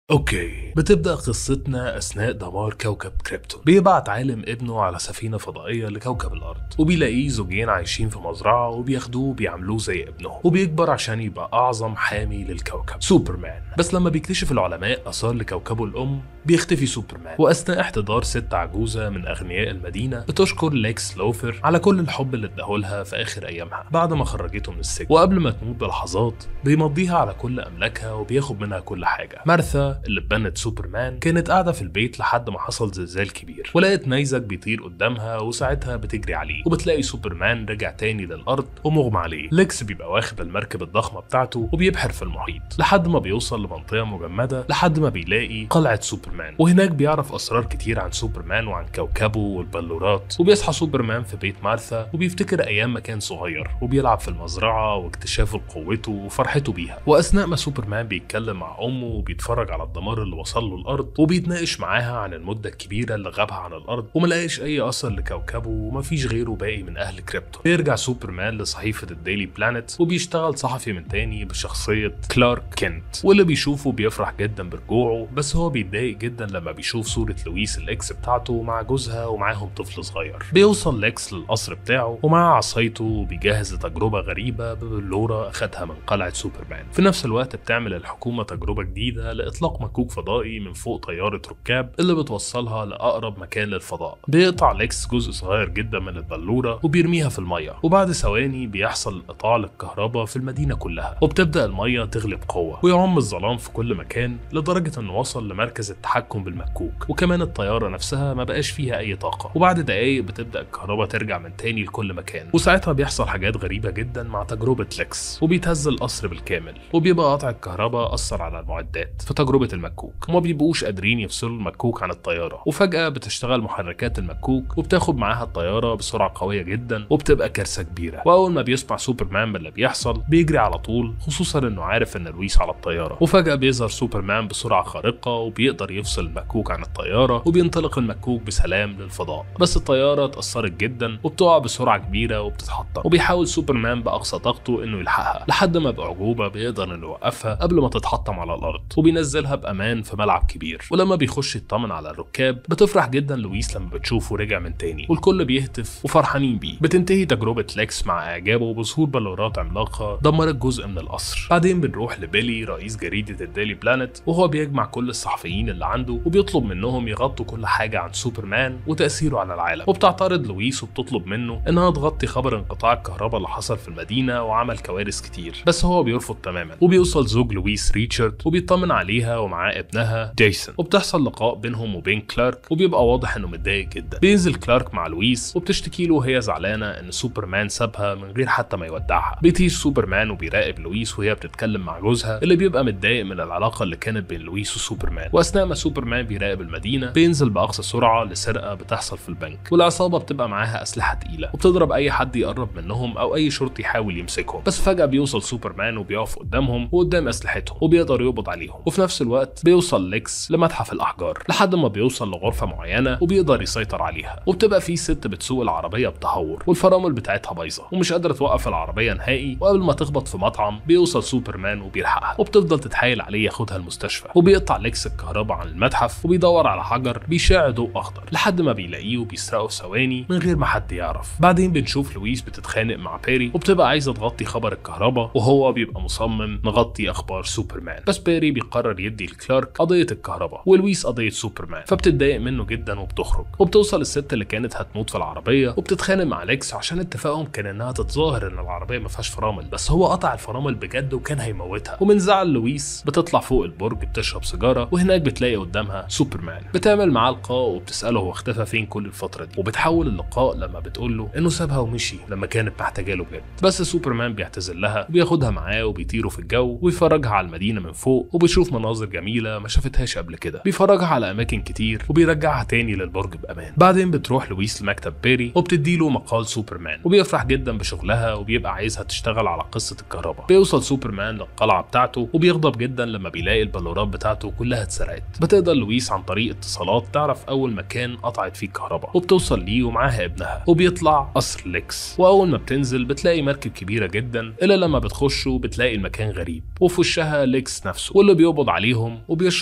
اوكي بتبدأ قصتنا أثناء دمار كوكب كريبتون بيبعت عالم ابنه على سفينة فضائية لكوكب الأرض وبيلاقيه زوجين عايشين في مزرعة وبياخدوه وبيعملوه زي ابنه وبيكبر عشان يبقى أعظم حامي للكوكب سوبرمان بس لما بيكتشف العلماء آثار لكوكبه الأم بيختفي سوبرمان وأثناء احتضار ست عجوزة من أغنياء المدينة بتشكر ليكس لوثر على كل الحب اللي اداهولها في آخر أيامها بعد ما خرجته من السجن وقبل ما تموت بلحظات بيمضيها على كل أملاكها وبياخد منها كل حاجة مارثا اللي اتبنت سوبرمان كانت قاعدة في البيت لحد ما حصل زلزال كبير ولقت نيزك بيطير قدامها وساعتها بتجري عليه وبتلاقي سوبرمان رجع تاني للأرض ومغمى عليه ليكس بيبقى واخد المركب الضخمة بتاعته وبيبحر في المحيط لحد ما بيوصل لمنطقة مجمدة لحد ما بيلاقي قلعة سوبرمان وهناك بيعرف أسرار كتير عن سوبرمان وعن كوكبه والبلورات وبيصحى سوبرمان في بيت مارثا وبيفتكر أيام ما كان صغير وبيلعب في المزرعة واكتشافه لقوته وفرحته بيها وأثناء ما سوبرمان بيتكلم مع أمه وبيتفرج على الدمار اللي وصل له الأرض وبيتناقش معاها عن المدة الكبيرة اللي غابها عن الأرض وملقاش أي أثر لكوكبه ومفيش غيره باقي من أهل كريبتون بيرجع سوبرمان لصحيفة الديلي بلانت وبيشتغل صحفي من تاني بشخصية كلارك كينت واللي بيشوفه بيفرح جدا برجوعه بس هو بيتضايق جدا لما بيشوف صورة لويس الإكس بتاعته مع جوزها ومعاهم طفل صغير بيوصل ليكس للقصر بتاعه ومعاه عصايته وبيجهز لتجربة غريبة ببلورة أخدها من قلعة سوبرمان في نفس الوقت بتعمل الحكومة تجربة جديدة لإطلاق مكوك فضائي من فوق طيارة ركاب اللي بتوصلها لأقرب مكان للفضاء بيقطع ليكس جزء صغير جدا من البلورة وبيرميها في المية وبعد ثواني بيحصل انقطاع للكهرباء في المدينة كلها وبتبدأ المية تغلب قوة ويعم الظلام في كل مكان لدرجة انه وصل لمركز التحكم بالمكوك وكمان الطيارة نفسها ما بقاش فيها أي طاقة وبعد دقايق بتبدأ الكهرباء ترجع من تاني لكل مكان وساعتها بيحصل حاجات غريبة جدا مع تجربة ليكس وبيتهز القصر بالكامل وبيبقى قطع الكهرباء أثر على المعدات في تجربة المكوك وما بيبقوش قادرين يفصلوا المكوك عن الطيارة وفجأة بتشتغل محركات المكوك وبتاخد معاها الطيارة بسرعة قوية جدا وبتبقى كارثة كبيرة وأول ما بيسمع سوبرمان باللي بيحصل بيجري على طول خصوصا إنه عارف إن لويس على الطيارة وفجأة بيظهر سوبرمان بسرعة خارقة وبيقدر يفصل المكوك عن الطيارة وبينطلق المكوك بسلام للفضاء بس الطيارة اتأثرت جدا وبتقع بسرعة كبيرة وبتتحطم وبيحاول سوبرمان بأقصى طاقته إنه يلحقها لحد ما بأعجوبة بيقدر إنه يوقفها قبل ما تتحطم على الأرض وبينزلها بأمان في ملعب كبير ولما بيخش يطمن على الركاب بتفرح جدا لويس لما بتشوفه رجع من تاني والكل بيهتف وفرحانين بيه بتنتهي تجربة ليكس مع إعجابه بظهور بلورات عملاقة دمرت جزء من القصر بعدين بنروح لبيلي رئيس جريدة الديلي بلانت وهو بيجمع كل الصحفيين اللي عنده وبيطلب منهم يغطوا كل حاجة عن سوبرمان وتأثيره على العالم وبتعترض لويس وبتطلب منه إنها تغطي خبر انقطاع الكهرباء اللي حصل في المدينة وعمل كوارث كتير بس هو بيرفض تماما وبيوصل زوج لويس ريتشارد وبيطمن عليها ومعاه ابنها جيسون وبتحصل لقاء بينهم وبين كلارك وبيبقى واضح انه متضايق جدا بينزل كلارك مع لويس وبتشتكي له وهي زعلانه ان سوبرمان سابها من غير حتى ما يودعها بيطيش سوبرمان وبيراقب لويس وهي بتتكلم مع جوزها اللي بيبقى متضايق من العلاقه اللي كانت بين لويس وسوبرمان واثناء ما سوبرمان بيراقب المدينه بينزل باقصى سرعه لسرقه بتحصل في البنك والعصابه بتبقى معاها اسلحه تقيله وبتضرب اي حد يقرب منهم او اي شرطي يحاول يمسكهم بس فجاه بيوصل سوبرمان وبيقف قدامهم وقدام اسلحتهم وبيقدر يقبض عليهم وفي نفس الوقت بيوصل ليكس لمتحف الاحجار لحد ما بيوصل لغرفه معينه وبيقدر يسيطر عليها وبتبقى في ست بتسوق العربيه بتهور والفرامل بتاعتها بايظه ومش قادره توقف العربيه نهائي وقبل ما تخبط في مطعم بيوصل سوبرمان وبيلحقها وبتفضل تتحايل عليه ياخدها المستشفى وبيقطع ليكس الكهرباء عن المتحف وبيدور على حجر بيشع ضوء اخضر لحد ما بيلاقيه وبيسرقه في ثواني من غير ما حد يعرف بعدين بنشوف لويس بتتخانق مع بيري وبتبقى عايزه تغطي خبر الكهرباء وهو بيبقى مصمم نغطي اخبار سوبرمان بس بيري بيقرر يدي لكلارك قضيه الكهرباء ولويس قضيه سوبرمان فبتتضايق منه جدا وبتخرج وبتوصل الست اللي كانت هتموت في العربيه وبتتخانق مع ليكس عشان اتفاقهم كان انها تتظاهر ان العربيه ما فيهاش فرامل بس هو قطع الفرامل بجد وكان هيموتها ومن زعل لويس بتطلع فوق البرج بتشرب سيجاره وهناك بتلاقي قدامها سوبرمان بتعمل معاه لقاء وبتساله هو اختفى فين كل الفتره دي وبتحول اللقاء لما بتقول له انه سابها ومشي لما كانت محتاجه له بجد بس سوبرمان بيعتذر لها وبياخدها معاه وبيطيروا في الجو ويفرجها على المدينه من فوق وبيشوف مناظر جميله ما شافتهاش قبل كده بيفرجها على اماكن كتير وبيرجعها تاني للبرج بامان بعدين بتروح لويس لمكتب بيري وبتديله مقال سوبرمان وبيفرح جدا بشغلها وبيبقى عايزها تشتغل على قصه الكهرباء بيوصل سوبرمان للقلعه بتاعته وبيغضب جدا لما بيلاقي البلورات بتاعته كلها اتسرقت بتقدر لويس عن طريق اتصالات تعرف اول مكان قطعت فيه الكهرباء وبتوصل ليه ومعاها ابنها وبيطلع قصر ليكس واول ما بتنزل بتلاقي مركب كبيره جدا الا لما بتخشوا بتلاقي المكان غريب وفي وشها ليكس نفسه واللي بيقبض عليهم وبيشرح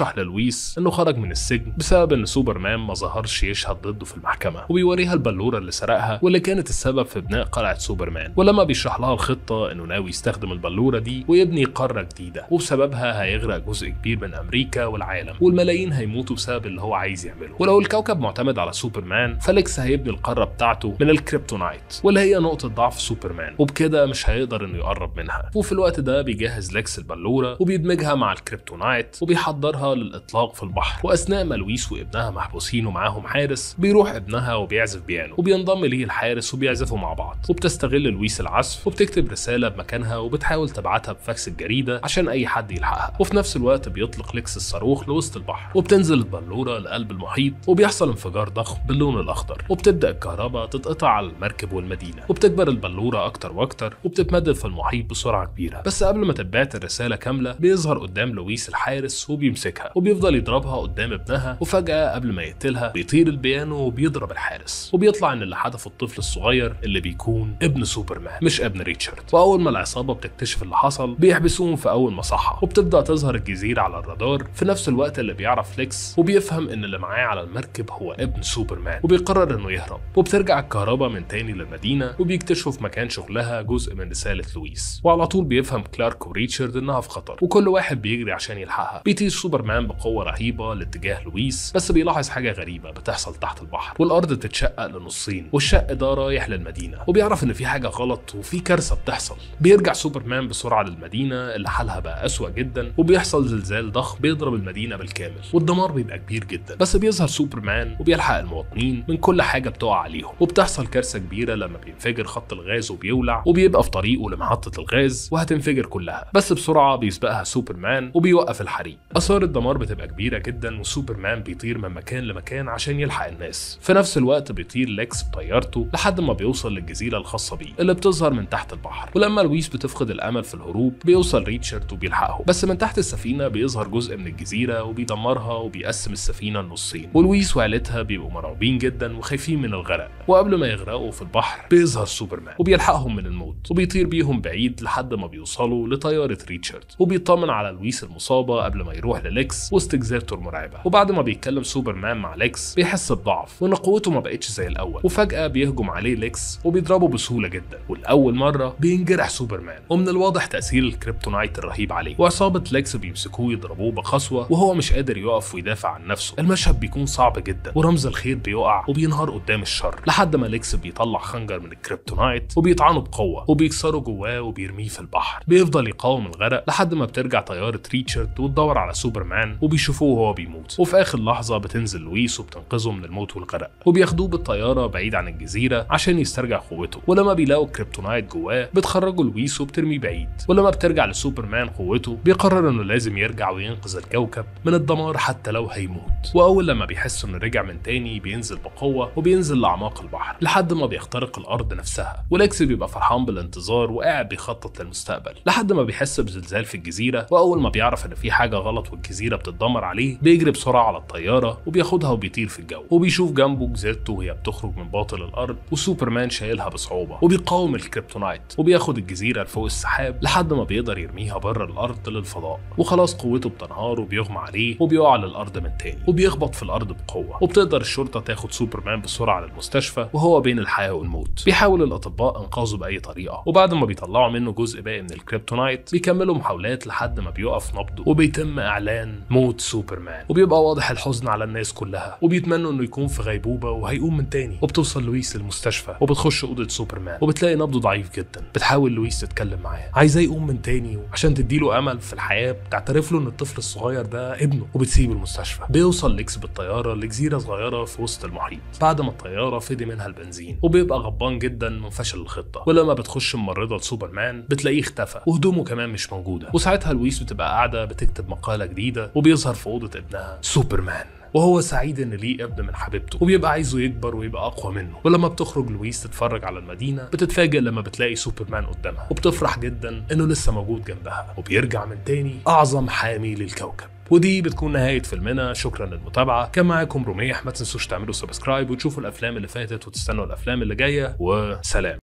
وبيشرح للويس انه خرج من السجن بسبب ان سوبرمان ما ظهرش يشهد ضده في المحكمه وبيوريها البلوره اللي سرقها واللي كانت السبب في بناء قلعه سوبرمان ولما بيشرح لها الخطه انه ناوي يستخدم البلوره دي ويبني قاره جديده وبسببها هيغرق جزء كبير من امريكا والعالم والملايين هيموتوا بسبب اللي هو عايز يعمله ولو الكوكب معتمد على سوبرمان فليكس هيبني القاره بتاعته من الكريبتونايت واللي هي نقطه ضعف سوبرمان وبكده مش هيقدر انه يقرب منها وفي الوقت ده بيجهز ليكس البلوره وبيدمجها مع الكريبتونايت وبيحضرها للاطلاق في البحر واثناء ما لويس وابنها محبوسين ومعاهم حارس بيروح ابنها وبيعزف بيانو وبينضم ليه الحارس وبيعزفوا مع بعض وبتستغل لويس العزف وبتكتب رساله بمكانها وبتحاول تبعتها بفاكس الجريده عشان اي حد يلحقها وفي نفس الوقت بيطلق ليكس الصاروخ لوسط البحر وبتنزل البلوره لقلب المحيط وبيحصل انفجار ضخم باللون الاخضر وبتبدا الكهرباء تتقطع على المركب والمدينه وبتكبر البلوره اكتر واكتر وبتتمدد في المحيط بسرعه كبيره بس قبل ما تتبعت الرساله كامله بيظهر قدام لويس الحارس وبيمسكها وبيفضل يضربها قدام ابنها وفجاه قبل ما يقتلها بيطير البيانو وبيضرب الحارس وبيطلع ان اللي حدفه الطفل الصغير اللي بيكون ابن سوبرمان مش ابن ريتشارد واول ما العصابه بتكتشف اللي حصل بيحبسوهم في اول مصحه وبتبدا تظهر الجزيره على الرادار في نفس الوقت اللي بيعرف ليكس وبيفهم ان اللي معاه على المركب هو ابن سوبرمان وبيقرر انه يهرب وبترجع الكهرباء من تاني للمدينه وبيكتشفوا في مكان شغلها جزء من رساله لويس وعلى طول بيفهم كلارك وريتشارد انها في خطر وكل واحد بيجري عشان يلحقها بيطير سوبرمان بقوه رهيبه لاتجاه لويس بس بيلاحظ حاجه غريبه بتحصل تحت البحر والارض بتتشقق لنصين والشق ده رايح للمدينه وبيعرف ان في حاجه غلط وفي كارثه بتحصل بيرجع سوبرمان بسرعه للمدينه اللي حالها بقى اسوأ جدا وبيحصل زلزال ضخم بيضرب المدينه بالكامل والدمار بيبقى كبير جدا بس بيظهر سوبرمان وبيلحق المواطنين من كل حاجه بتقع عليهم وبتحصل كارثه كبيره لما بينفجر خط الغاز وبيولع وبيبقى في طريقه لمحطه الغاز وهتنفجر كلها بس بسرعه بيسبقها سوبرمان وبيوقف الحريق اثار الدمار بتبقى كبيره جدا وسوبرمان بيطير من مكان لمكان عشان يلحق الناس في نفس الوقت بيطير ليكس بطيارته لحد ما بيوصل للجزيره الخاصه بيه اللي بتظهر من تحت البحر ولما لويس بتفقد الامل في الهروب بيوصل ريتشارد وبيلحقه بس من تحت السفينه بيظهر جزء من الجزيره وبيدمرها وبيقسم السفينه لنصين ولويس وعيلتها بيبقوا مرعوبين جدا وخايفين من الغرق وقبل ما يغرقوا في البحر بيظهر سوبرمان وبيلحقهم من الموت وبيطير بيهم بعيد لحد ما بيوصلوا لطياره ريتشارد وبيطمن على لويس المصابه قبل ما يروح لليكس وسط جزيرته المرعبه وبعد ما بيتكلم سوبرمان مع ليكس بيحس بضعف وان قوته ما بقتش زي الاول وفجاه بيهجم عليه ليكس وبيضربه بسهوله جدا والاول مره بينجرح سوبرمان ومن الواضح تاثير الكريبتونايت الرهيب عليه وعصابه ليكس بيمسكوه يضربوه بقسوه وهو مش قادر يقف ويدافع عن نفسه المشهد بيكون صعب جدا ورمز الخير بيقع وبينهار قدام الشر لحد ما ليكس بيطلع خنجر من الكريبتونايت وبيطعنه بقوه وبيكسره جواه وبيرميه في البحر بيفضل يقاوم الغرق لحد ما بترجع طياره ريتشارد وتدور على سوبرمان وبيشوفوه وهو بيموت وفي اخر لحظه بتنزل لويس وبتنقذه من الموت والغرق وبياخدوه بالطياره بعيد عن الجزيره عشان يسترجع قوته ولما بيلاقوا الكريبتونايت جواه بتخرجوا لويس وبترميه بعيد ولما بترجع لسوبرمان قوته بيقرر انه لازم يرجع وينقذ الكوكب من الدمار حتى لو هيموت واول لما بيحس انه رجع من تاني بينزل بقوه وبينزل لاعماق البحر لحد ما بيخترق الارض نفسها وليكس بيبقى فرحان بالانتظار وقاعد بيخطط للمستقبل لحد ما بيحس بزلزال في الجزيره واول ما بيعرف ان في حاجه غلط والجزيره بتتدمر عليه بيجري بسرعه على الطياره وبياخدها وبيطير في الجو وبيشوف جنبه جزيرته وهي بتخرج من باطن الارض وسوبرمان شايلها بصعوبه وبيقاوم الكريبتونايت وبياخد الجزيره لفوق السحاب لحد ما بيقدر يرميها بره الارض للفضاء وخلاص قوته بتنهار وبيغمى عليه وبيقع للارض من تاني وبيخبط في الارض بقوه وبتقدر الشرطه تاخد سوبرمان بسرعه للمستشفى وهو بين الحياه والموت بيحاول الاطباء انقاذه باي طريقه وبعد ما بيطلعوا منه جزء باقي من الكريبتونايت بيكملوا محاولات لحد ما بيقف نبضه وبيتم اعلان موت سوبرمان وبيبقى واضح الحزن على الناس كلها وبيتمنوا انه يكون في غيبوبه وهيقوم من تاني وبتوصل لويس المستشفى وبتخش اوضه سوبرمان وبتلاقي نبضه ضعيف جدا بتحاول لويس تتكلم معاه عايزاه يقوم من تاني عشان تديله امل في الحياه بتعترف له ان الطفل الصغير ده ابنه وبتسيب المستشفى بيوصل ليكس بالطياره لجزيره صغيره في وسط المحيط بعد ما الطياره فضي منها البنزين وبيبقى غضبان جدا من فشل الخطه ولما بتخش ممرضه لسوبرمان بتلاقيه اختفى وهدومه كمان مش موجوده وساعتها لويس بتبقى قاعده بتكتب مقاله جديده وبيظهر في اوضه ابنها سوبرمان وهو سعيد ان ليه ابن من حبيبته وبيبقى عايزه يكبر ويبقى اقوى منه ولما بتخرج لويس تتفرج على المدينه بتتفاجئ لما بتلاقي سوبرمان قدامها وبتفرح جدا انه لسه موجود جنبها وبيرجع من تاني اعظم حامي للكوكب ودي بتكون نهاية فيلمنا شكرا للمتابعة كان معاكم رميح ما تنسوش تعملوا سبسكرايب وتشوفوا الأفلام اللي فاتت وتستنوا الأفلام اللي جاية وسلام